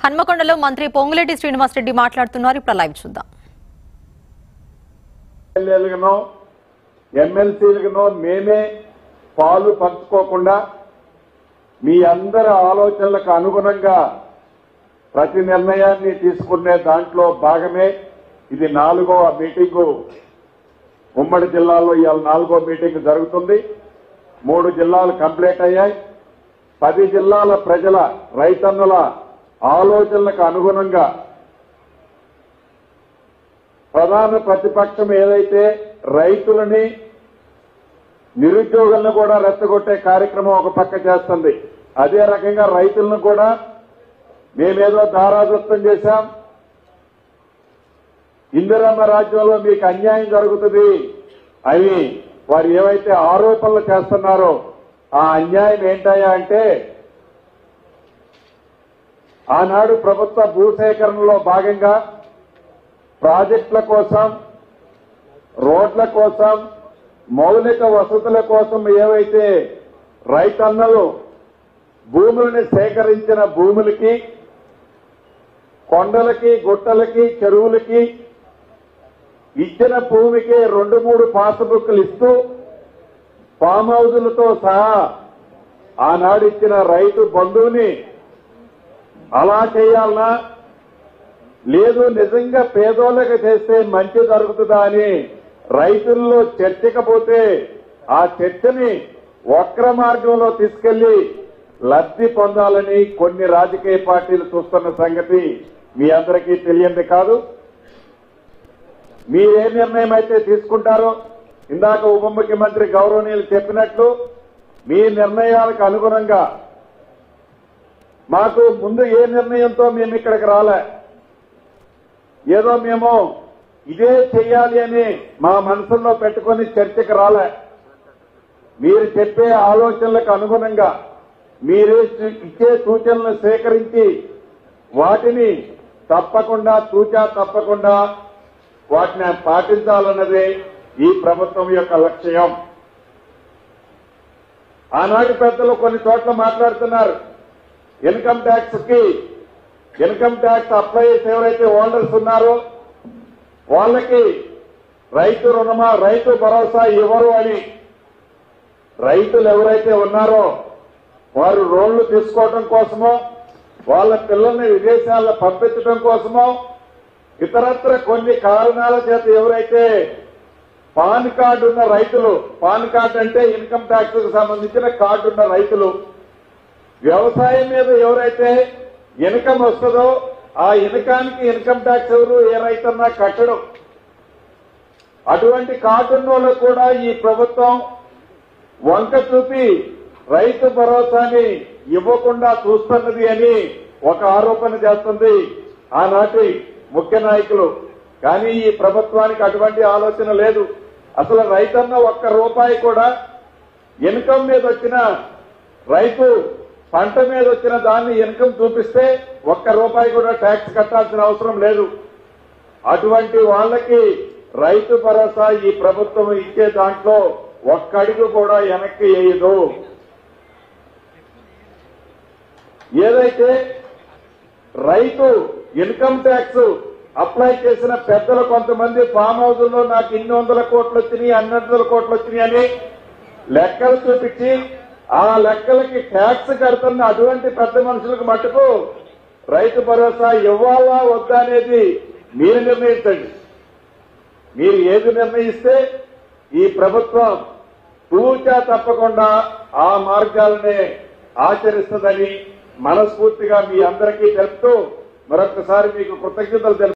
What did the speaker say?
హన్మకొండలో మంత్రి పొంగులేటి శ్రీనివాసరెడ్డి మాట్లాడుతున్నారు ఇప్పుడు లైవ్ చూద్దాం ఎమ్మెల్యేలుగానో ఎమ్మెల్సీలుగానో మేమే పాలు పంచుకోకుండా మీ అందరి ఆలోచనలకు అనుగుణంగా ప్రతి నిర్ణయాన్ని తీసుకునే దాంట్లో భాగమే ఇది నాలుగో మీటింగు ఉమ్మడి జిల్లాలో ఇవాళ నాలుగో మీటింగ్ జరుగుతుంది మూడు జిల్లాలు కంప్లీట్ అయ్యాయి పది జిల్లాల ప్రజల రైతన్నుల ఆలోచనలకు అనుగుణంగా ప్రధాన ప్రతిపక్షం ఏదైతే రైతులని నిరుద్యోగులను కూడా రెచ్చగొట్టే కార్యక్రమం ఒక పక్క చేస్తుంది అదే రకంగా రైతులను కూడా మేమేదో దారాదత్తం చేశాం ఇందిరమ్మ రాజ్యంలో మీకు అన్యాయం జరుగుతుంది అని వారు ఏవైతే ఆరోపణలు చేస్తున్నారో ఆ అన్యాయం ఏంటయ్యా అంటే ఆనాడు ప్రభుత్వ భూసేకరణలో భాగంగా ప్రాజెక్టుల కోసం రోడ్ల కోసం మౌలిక వసతుల కోసం ఏవైతే రైతన్నలు భూములని సేకరించిన భూములకి కొండలకి గుట్టలకి చెరువులకి ఇచ్చిన భూమికి రెండు మూడు పాస్బుక్లు ఇస్తూ ఫామ్ హౌజులతో సహా ఆనాడు ఇచ్చిన రైతు బంధువుని అలా చేయాలనా లేదు నిజంగా పేదోళ్ళకి చేస్తే మంచి జరుగుతుందా అని రైతుల్లో చర్చకపోతే ఆ చర్చని వక్ర మార్గంలో తీసుకెళ్లి లబ్ధి పొందాలని కొన్ని రాజకీయ పార్టీలు చూస్తున్న సంగతి మీ అందరికీ తెలియంది కాదు మీరు ఏ నిర్ణయం అయితే తీసుకుంటారో ఇందాక ఉప ముఖ్యమంత్రి గౌరవనీయులు చెప్పినట్లు మీ నిర్ణయాలకు అనుగుణంగా మాకు ముందు ఏ నిర్ణయంతో మేము ఇక్కడికి రాలే ఏదో మేము ఇదే చెయ్యాలి అని మా మనసుల్లో పెట్టుకొని చర్చకు రాలే మీరు చెప్పే ఆలోచనలకు అనుగుణంగా మీరే ఇచ్చే సూచనలు సేకరించి వాటిని తప్పకుండా తూచా తప్పకుండా వాటిని పాటించాలన్నదే ఈ ప్రభుత్వం యొక్క లక్ష్యం ఆనాటి పెద్దలు కొన్ని చోట్ల మాట్లాడుతున్నారు ఇన్కమ్ ట్యాక్స్ కి ఇన్కమ్ ట్యాక్స్ అప్లై చేసి ఎవరైతే ఓనర్స్ ఉన్నారో వాళ్ళకి రైతు రుణమా రైతు భరోసా ఇవ్వరు అని రైతులు ఎవరైతే ఉన్నారో వారు లోన్లు తీసుకోవడం కోసమో వాళ్ళ పిల్లల్ని విదేశాల్లో పంపించడం కోసమో ఇతరత్ర కొన్ని కారణాల చేత ఎవరైతే పాన్ కార్డు ఉన్న రైతులు పాన్ కార్డు అంటే ఇన్కమ్ ట్యాక్స్ కు సంబంధించిన కార్డు ఉన్న రైతులు వ్యవసాయం మీద ఎవరైతే ఇన్కమ్ వస్తుందో ఆ ఇన్కానికి ఇన్కమ్ ట్యాక్స్ ఎవరు ఏ రైతన్నా కట్టడం అటువంటి కార్డున్న వాళ్ళకు కూడా ఈ ప్రభుత్వం వంక చూపి రైతు భరోసాని ఇవ్వకుండా చూస్తున్నది అని ఒక ఆరోపణ చేస్తుంది ఆనాటి ముఖ్య నాయకులు కానీ ఈ ప్రభుత్వానికి అటువంటి ఆలోచన లేదు అసలు రైతన్న ఒక్క రూపాయి కూడా ఇన్కమ్ మీద వచ్చిన రైతు పంట మీద వచ్చిన దాన్ని ఇన్కమ్ చూపిస్తే ఒక్క రూపాయి కూడా ట్యాక్స్ కట్టాల్సిన అవసరం లేదు అటువంటి వాళ్ళకి రైతు భరోసా ఈ ప్రభుత్వం ఇచ్చే దాంట్లో ఒక్క అడుగు కూడా వెనక్కి వేయదు ఏదైతే రైతు ఇన్కమ్ ట్యాక్స్ అప్లై చేసిన పెద్దలు కొంతమంది ఫామ్ హౌజుల్లో నాకు ఇన్ని వందల కోట్లు వచ్చినాయి అన్ని వందల కోట్లు వచ్చినాయి అని లెక్కలు చూపించి ఆ లెక్కలకి ట్యాక్స్ కడుతున్న అటువంటి పెద్ద మనుషులకు మటుకు రైతు భరోసా ఇవ్వాలా వద్దా అనేది మీరు నిర్ణయించండి మీరు ఏది నిర్ణయిస్తే ఈ ప్రభుత్వం తూచా తప్పకుండా ఆ మార్గాలనే ఆచరిస్తుందని మనస్ఫూర్తిగా మీ అందరికీ తెలుపుతూ మరొకసారి మీకు కృతజ్ఞతలు తెలుపు